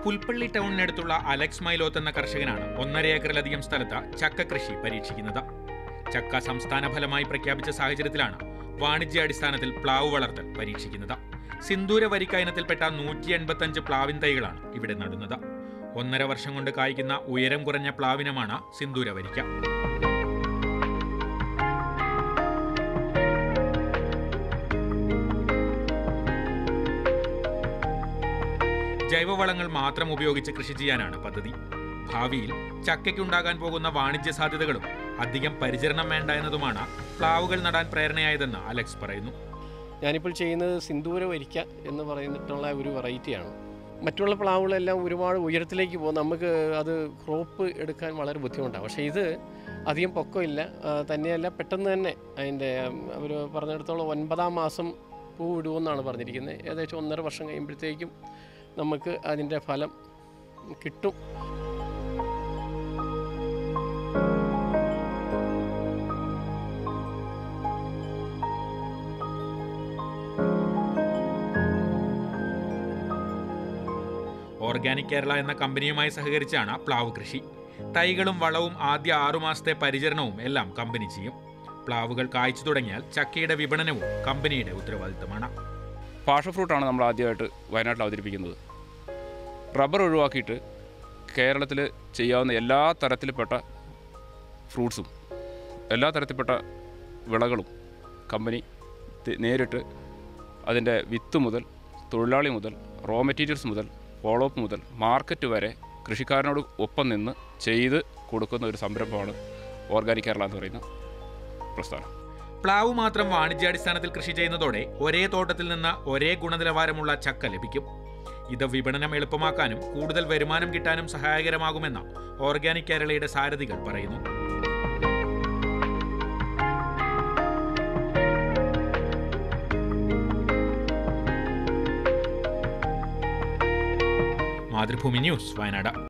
Pulpally ടൗണിനടുത്തുള്ള Alex മൈലോത്ത് എന്ന കർഷകനാണ് ഒന്നര ഏക്കറിലധികം സ്ഥലത്ത് ചക്ക കൃഷി പരീക്ഷിക്കുന്നത് ചക്ക സംസ്ഥാന ഫലമായി പ്രഖ്യാപിച്ച സാഹചര്യത്തിലാണ് വാണിജ്യാടിസ്ഥാനത്തിൽ പ്ലാവ് വളർത്തൽ പരീക്ഷിക്കുന്നത് സിന്ദൂര വരിക്ക ഇനത്തിൽപ്പെട്ട നൂറ്റി എൺപത്തഞ്ച് പ്ലാവിൻ തൈകളാണ് ഇവിടെ നടുന്നത് ഒന്നര വർഷം കൊണ്ട് കായ്ക്കുന്ന ഉയരം കുറഞ്ഞ പ്ലാവിനമാണ് സിന്ദൂര വരിക്ക ജൈവവളങ്ങൾ മാത്രം ഉപയോഗിച്ച് കൃഷി ചെയ്യാനാണ് പദ്ധതി ഭാവിയിൽ ചക്കയ്ക്കുണ്ടാകാൻ പോകുന്ന വാണിജ്യ സാധ്യതകളും അധികം പരിചരണം വേണ്ട എന്നതുമാണ് പ്ലാവുകൾ നടാൻ പ്രേരണയായതെന്ന് അലക്സ് പറയുന്നു ഞാനിപ്പോൾ ചെയ്യുന്നത് സിന്ദൂര വരിക്ക എന്ന് പറയുന്നിട്ടുള്ള ഒരു വെറൈറ്റിയാണ് മറ്റുള്ള പ്ലാവുകളെല്ലാം ഒരുപാട് ഉയരത്തിലേക്ക് പോകും നമുക്ക് അത് ക്രോപ്പ് എടുക്കാൻ വളരെ ബുദ്ധിമുട്ടാണ് പക്ഷേ ഇത് അധികം പൊക്കമില്ല ആ, തന്നെയല്ല പെട്ടെന്ന് തന്നെ അതിൻ്റെ അവർ പറഞ്ഞിടത്തോളം ഒൻപതാം മാസം പൂ ഇടുമെന്നാണ് പറഞ്ഞിരിക്കുന്നത് ഏകദേശം ഒന്നര വർഷം കഴിയുമ്പോഴത്തേക്കും നമുക്ക് അതിൻ്റെ ഫലം കിട്ടും ഓർഗാനിക് കേരള എന്ന കമ്പനിയുമായി സഹകരിച്ചാണ് പ്ലാവ് കൃഷി തൈകളും വളവും ആദ്യ ആറുമാസത്തെ പരിചരണവും എല്ലാം കമ്പനി ചെയ്യും പ്ലാവുകൾ കായ്ച്ചു തുടങ്ങിയാൽ ചക്കയുടെ വിപണനവും കമ്പനിയുടെ ഉത്തരവാദിത്തമാണ് പാഷൻ ഫ്രൂട്ടാണ് നമ്മൾ ആദ്യമായിട്ട് വയനാട്ടിൽ അവതരിപ്പിക്കുന്നത് റബ്ബർ ഒഴിവാക്കിയിട്ട് കേരളത്തിൽ ചെയ്യാവുന്ന എല്ലാ തരത്തിൽപ്പെട്ട ഫ്രൂട്ട്സും എല്ലാ തരത്തിൽപ്പെട്ട വിളകളും കമ്പനി തി- നേരിട്ട് അതിൻ്റെ വിത്ത് മുതൽ തൊഴിലാളി മുതൽ റോ മെറ്റീരിയൽസ് മുതൽ ഫോളോ അപ്പ് മുതൽ മാർക്കറ്റ് വരെ കൃഷിക്കാരനോട് ഒപ്പം നിന്ന് ചെയ്ത് കൊടുക്കുന്ന ഒരു സംരംഭമാണ് ഓർഗാനിക് കേരള എന്ന് പറയുന്ന പ്രസ്ഥാനം പ്ലാവ് മാത്രം വാണിജ്യാടിസ്ഥാനത്തിൽ കൃഷി ചെയ്യുന്നതോടെ ഒരേ തോട്ടത്തിൽ നിന്ന് ഒരേ ഗുണനിലവാരമുള്ള ചക്ക ലഭിക്കും ഇത് വിപണനം എളുപ്പമാക്കാനും കൂടുതൽ വരുമാനം കിട്ടാനും സഹായകരമാകുമെന്ന് ഓർഗാനിക് കേരളയുടെ സാരഥികൾ പറയുന്നു മാതൃഭൂമി ന്യൂസ് വയനാട്